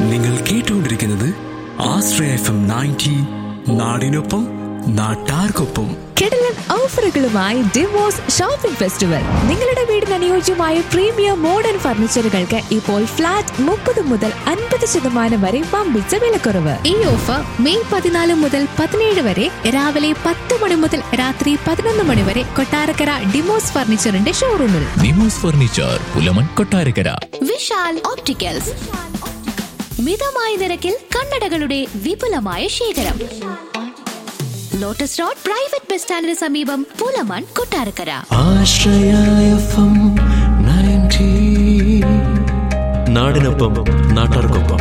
നിങ്ങൾ കേട്ടുകൊണ്ടിരിക്കുന്നത് ആശ്രയ F M ninety നാടിനൊപ്പം നാട്ടാർക്കൊപ്പം കിടലൻ ഓഫറുകളുമായി ഡിവോഴ്സ് ഷോപ്പിംഗ് ഫെസ്റ്റിവൽ നിങ്ങളുടെ വീടിന് അനുയോജ്യമായ പ്രീമിയം മോഡേൺ ഫർണിച്ചറുകൾക്ക് ഇപ്പോൾ ഫ്ലാറ്റ് മുപ്പത് മുതൽ അൻപത് ശതമാനം വരെ വമ്പിച്ച വിലക്കുറവ് ഈ ഓഫർ മെയ് പതിനാല് മുതൽ പതിനേഴ് വരെ രാവിലെ പത്ത് മണി മുതൽ രാത്രി പതിനൊന്ന് മണി വരെ കൊട്ടാരക്കര ഡിമോസ് ഫർണിച്ചറിന്റെ ഷോറൂമിൽ നിമോസ് ഫർണിച്ചർ പുലമൺ കൊട്ടാരക്കര വിശാൽ ഓപ്റ്റിക്കൽസ് മിതമായ നിരക്കിൽ കണ്ണടകളുടെ വിപുലമായ ശേഖരം ലോട്ടസ് റോഡ് പ്രൈവറ്റ് ബസ് സ്റ്റാൻഡിന് സമീപം Pulamon Kottarakkara Ashraya F M ninety നാടിനൊപ്പം നാട്ടാർക്കൊപ്പം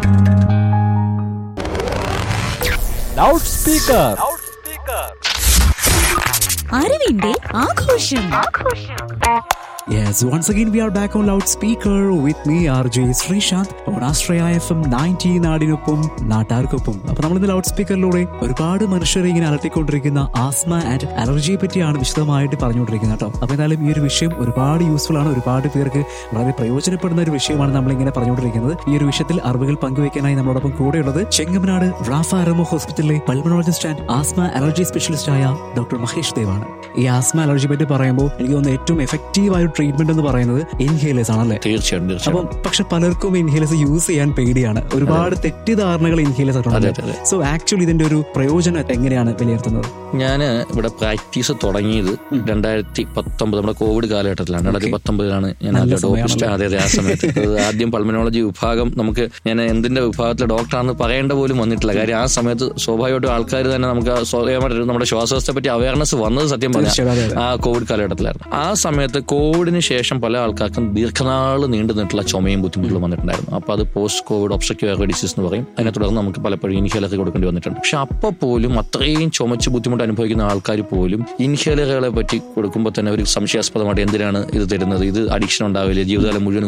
ലൗഡ് സ്പീക്കർ അറിവിന്റെ ആഘോഷം Yes, once again we are back on loudspeaker with me RJ Sreesanth on Astraya FM 90 നാടിനൊപ്പം നാട്ടാർക്കൊപ്പം അപ്പൊ നമ്മൾ ഇന്ന് ലൗഡ് സ്പീക്കറിലൂടെ ഒരുപാട് മനുഷ്യരെ ഇങ്ങനെ അലട്ടിക്കൊണ്ടിരിക്കുന്ന ആസ്മ ആൻഡ് അലർജിയെ പറ്റിയാണ് വിശദമായിട്ട് പറഞ്ഞുകൊണ്ടിരിക്കുന്നത് കേട്ടോ അപ്പൊ എന്തായാലും ഈ ഒരു വിഷയം ഒരുപാട് യൂസ്ഫുൾ ആണ് ഒരുപാട് പേർക്ക് വളരെ പ്രയോജനപ്പെടുന്ന ഒരു വിഷയമാണ് നമ്മൾ ഇങ്ങനെ പറഞ്ഞുകൊണ്ടിരിക്കുന്നത് ഈ ഒരു വിഷയത്തിൽ അറിവുകൾ പങ്കുവയ്ക്കാനായി നമ്മളോടൊപ്പം കൂടെയുള്ളത് ചെങ്ങമനാട് റാഫ അരമോ ഹോസ്പിറ്റലിലെ pulmonologist and asthma allergy specialist ആയ ഡോക്ടർ മഹേഷ് ദേവാണ് ഈ ആസ്മ അലർജി പറ്റി പറയുമ്പോൾ എനിക്ക് തോന്നുന്നു ഏറ്റവും എഫക്റ്റീവ് ആയ ട്രീറ്റ്മെന്റ് എന്ന് പറയുന്നത് ഇൻഹേലേഴ്സ് ആണല്ലേ തീർച്ചയായിട്ടും തീർച്ചയായിട്ടും അപ്പം പക്ഷെ പലർക്കും ഇൻഹേലേഴ്സ് യൂസ് ചെയ്യാൻ പേടിയാണ് ഒരുപാട് തെറ്റിദ്ധാരണകൾ ഇൻഹേലേഴ്സ് അതെ, ആയിട്ടുണ്ട് അതെ. സോ ആക്ച്വലി ഇതിന്റെ ഒരു പ്രയോജനം എങ്ങനെയാണ് വിലയിരുത്തുന്നത് ഞാൻ ഇവിടെ പ്രാക്ടീസ് തുടങ്ങിയത് രണ്ടായിരത്തി പത്തൊമ്പത് നമ്മുടെ കോവിഡ് കാലഘട്ടത്തിലാണ് രണ്ടായിരത്തി പത്തൊമ്പതിലാണ് ഞാൻ നല്ല ആദ്യം ഡോക്ടർ സമയമാണല്ലോ. അതെ അതെ ആ സമയത്ത് അത് ആദ്യം പൾമനോളജി വിഭാഗം നമുക്ക് ഞാൻ എന്തിന്റെ വിഭാഗത്തിലെ ഡോക്ടറാണെന്ന് പറയേണ്ട പോലും വന്നിട്ടില്ല കാര്യം ആ സമയത്ത് സ്വാഭാവികമായിട്ടും ആൾക്കാർ തന്നെ നമുക്ക് ആ സ്വയമായിട്ട് നമ്മുടെ ശ്വാസവസ്ഥയെ പറ്റി അവയർനെസ് വന്നത് സത്യം തീർച്ചയായും, അതെ, പറഞ്ഞാൽ ആ കോവിഡ് കാലഘട്ടത്തിലായിരുന്നു ആ സമയത്ത് കോവിഡിന് ശേഷം പല ആൾക്കാർക്കും ദീർഘനാൾ നീണ്ടു നിന്നിട്ടുള്ള ചുമയും ബുദ്ധിമുട്ടുകളും വന്നിട്ടുണ്ടായിരുന്നു അപ്പൊ അത് പോസ്റ്റ് കോവിഡ് ഒബ്സ്ട്രക്റ്റീവ് ഡിസീസ് എന്ന് പറയും അതിനെ തുടർന്ന് നമുക്ക് പലപ്പോഴും ഇൻഹേലർ കൊടുക്കേണ്ടി വന്നിട്ടുണ്ട് പക്ഷെ അപ്പൊ പോലും അത്രയും ചുമച്ച് ബുദ്ധിമുട്ട് അനുഭവിക്കുന്ന ആൾക്കാർ പോലും ഇൻഹേലറുകളെ പറ്റി കൊടുക്കുമ്പോൾ തന്നെ ഒരു സംശയാസ്പദമായിട്ട് എന്തിനാണ് ഇത് തരുന്നത് ഇത് അഡിക്ഷൻ ഉണ്ടാവില്ലേ ജീവിതകാലം മുഴുവൻ